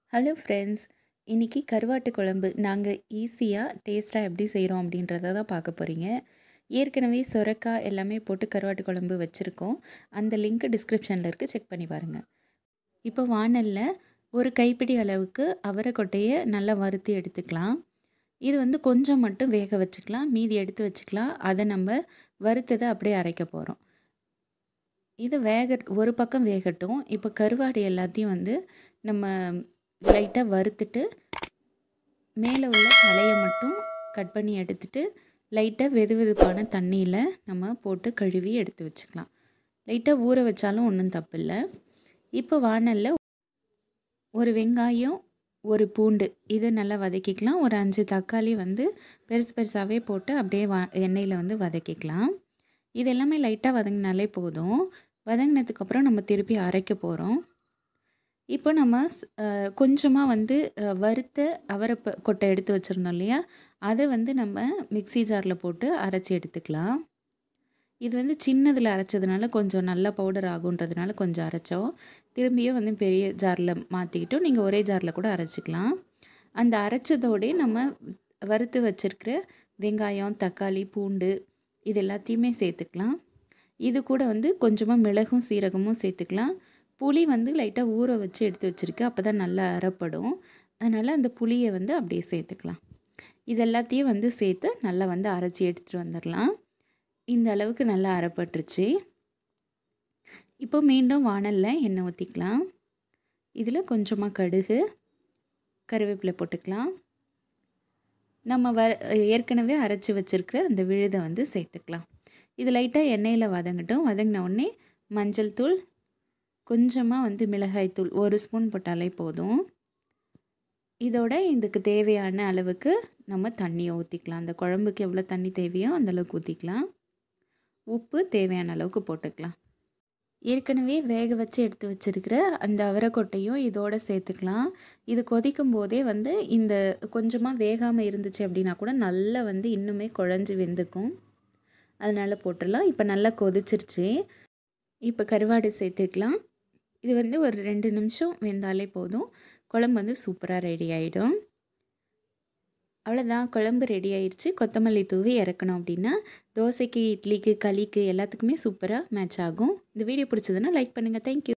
hello friends இன்றைக்கி கருவாட்டு குழம்பு நாங்கள் ஈஸியாக டேஸ்ட்டாக எப்படி செய்கிறோம் அப்படின்றத தான் பார்க்க போகிறீங்க ஏற்கனவே சொரக்காய் எல்லாமே போட்டு கருவாட்டு குழம்பு வச்சுருக்கோம் அந்த லிங்க் டிஸ்கிரிப்ஷனில் இருக்குது செக் பண்ணி பாருங்கள் இப்போ வானலில் ஒரு கைப்பிடி அளவுக்கு அவரைக்கொட்டையை நல்லா வறுத்து எடுத்துக்கலாம் இது வந்து கொஞ்சம் மட்டும் வேக வச்சுக்கலாம் மீதி எடுத்து வச்சுக்கலாம் அதை நம்ம வறுத்ததை அப்படியே அரைக்க போகிறோம் இது வேக ஒரு பக்கம் வேகட்டும் இப்போ கருவாடு எல்லாத்தையும் வந்து நம்ம லைட்டாக வறுத்துட்டு மேலே உள்ள தலையை மட்டும் கட் பண்ணி எடுத்துட்டு லைட்டாக வெது வெதுப்பான தண்ணியில் நம்ம போட்டு கழுவி எடுத்து வச்சுக்கலாம் லைட்டாக ஊற வச்சாலும் ஒன்றும் தப்பில்லை இப்போ வானலில் ஒரு வெங்காயம் ஒரு பூண்டு இதை நல்லா வதக்கிக்கலாம் ஒரு அஞ்சு தக்காளி வந்து பெருசு பெருசாகவே போட்டு அப்படியே வா எண்ணெயில் வந்து வதக்கிக்கலாம் இது எல்லாமே லைட்டாக வதங்கினாலே போதும் வதங்கினதுக்கப்புறம் நம்ம திருப்பி அரைக்க போகிறோம் இப்போ நம்ம கொஞ்சமாக வந்து வறுத்த அவரை கொட்டை எடுத்து வச்சுருந்தோம் இல்லையா அதை வந்து நம்ம மிக்சி ஜாரில் போட்டு அரைச்சி எடுத்துக்கலாம் இது வந்து சின்னதில் அரைச்சதுனால கொஞ்சம் நல்ல பவுடர் ஆகுன்றதுனால கொஞ்சம் அரைச்சோம் திரும்பியும் வந்து பெரிய ஜாரில் மாற்றிக்கிட்டோம் நீங்கள் ஒரே ஜாரில் கூட அரைச்சிக்கலாம் அந்த அரைச்சதோடே நம்ம வறுத்து வச்சுருக்கிற வெங்காயம் தக்காளி பூண்டு இது எல்லாத்தையுமே சேர்த்துக்கலாம் இது கூட வந்து கொஞ்சமாக மிளகும் சீரகமும் சேர்த்துக்கலாம் புளி வந்து லைட்டாக ஊற வச்சு எடுத்து வச்சுருக்கு அப்போ தான் நல்லா அரைப்படும் அதனால் அந்த புளியை வந்து அப்படியே சேர்த்துக்கலாம் இது எல்லாத்தையும் வந்து சேர்த்து நல்லா வந்து அரைச்சி எடுத்துகிட்டு வந்துடலாம் இந்த அளவுக்கு நல்லா அரைப்பட்டுருச்சு இப்போ மீண்டும் வானலில் எண்ணெய் ஊற்றிக்கலாம் இதில் கொஞ்சமாக கடுகு கருவேப்பிலை போட்டுக்கலாம் நம்ம வ ஏற்கனவே அரைச்சி வச்சுருக்கிற அந்த விழுதை வந்து சேர்த்துக்கலாம் இது லைட்டாக எண்ணெயில் வதங்கட்டும் வதங்கின உடனே மஞ்சள் தூள் கொஞ்சமாக வந்து மிளகாய் தூள் ஒரு ஸ்பூன் போட்டாலே போதும் இதோட இதுக்கு தேவையான அளவுக்கு நம்ம தண்ணியை ஊற்றிக்கலாம் அந்த குழம்புக்கு எவ்வளோ தண்ணி தேவையோ அந்தளவுக்கு ஊற்றிக்கலாம் உப்பு தேவையான அளவுக்கு போட்டுக்கலாம் ஏற்கனவே வேக வச்சு எடுத்து வச்சுருக்கிற அந்த அவரைக்கொட்டையும் இதோடு சேர்த்துக்கலாம் இது கொதிக்கும் போதே வந்து இந்த கொஞ்சமாக வேகாமல் இருந்துச்சு அப்படின்னா கூட நல்லா வந்து இன்னுமே குழஞ்சி வெந்துக்கும் அதனால் போட்டுடலாம் இப்போ நல்லா கொதிச்சிருச்சு இப்போ கருவாடு சேர்த்துக்கலாம் இது வந்து ஒரு ரெண்டு நிமிஷம் வெந்தாலே போதும் குழம்பு வந்து சூப்பராக ரெடி ஆகிடும் அவ்வளோதான் குழம்பு ரெடி ஆயிடுச்சு கொத்தமல்லி தூவி இறக்கணும் அப்படின்னா தோசைக்கு இட்லிக்கு களிக்கு எல்லாத்துக்குமே சூப்பராக மேட்ச் ஆகும் இந்த வீடியோ பிடிச்சதுன்னா லைக் பண்ணுங்கள் தேங்க்யூ